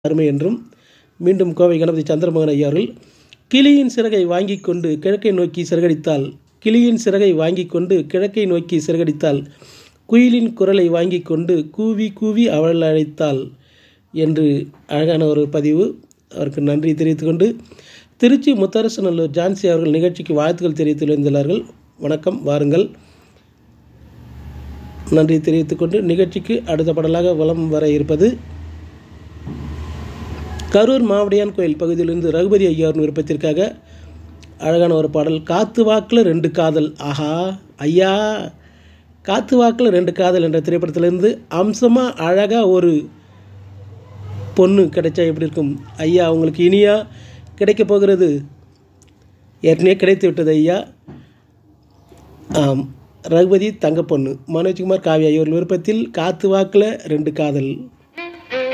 அருமை என்றும் மீண்டும் கோவை கணபதி சந்திரமோகன் ஐயா அவர்கள் கிளியின் சிறகை வாங்கி கொண்டு கிழக்கை நோக்கி சிறகடித்தால் கிளியின் சிறகை வாங்கி கொண்டு கிழக்கை நோக்கி சிறகடித்தால் குயிலின் குரலை வாங்கி கொண்டு கூவி கூவி அவள் அழைத்தாள் என்று அழகான ஒரு பதிவு அவருக்கு நன்றி தெரிவித்துக்கொண்டு திருச்சி முத்தரசநல்லூர் ஜான்சி அவர்கள் நிகழ்ச்சிக்கு வாழ்த்துக்கள் தெரிவித்துள்ளார்கள் வணக்கம் வாருங்கள் நன்றி தெரிவித்துக்கொண்டு நிகழ்ச்சிக்கு அடுத்த பாடலாக வலம் வர இருப்பது கரூர் மாவடியான் கோயில் பகுதியிலிருந்து ரகுபதி ஐயாவின் விருப்பத்திற்காக அழகான ஒரு பாடல் காத்து வாக்கில் ரெண்டு காதல் ஆஹா ஐயா காத்து வாக்கில் ரெண்டு காதல் என்ற திரைப்படத்திலிருந்து அம்சமாக அழகாக ஒரு பொண்ணு கிடைச்சா எப்படி இருக்கும் ஐயா உங்களுக்கு இனியா கிடைக்க போகிறது ஏற்கனவே கிடைத்து விட்டது ஐயா ஆம் ரகுபதி தங்கப்பொண்ணு மனோஜ்குமார் காவியா இவர்கள் விருப்பத்தில் காத்து வாக்கில் ரெண்டு காதல்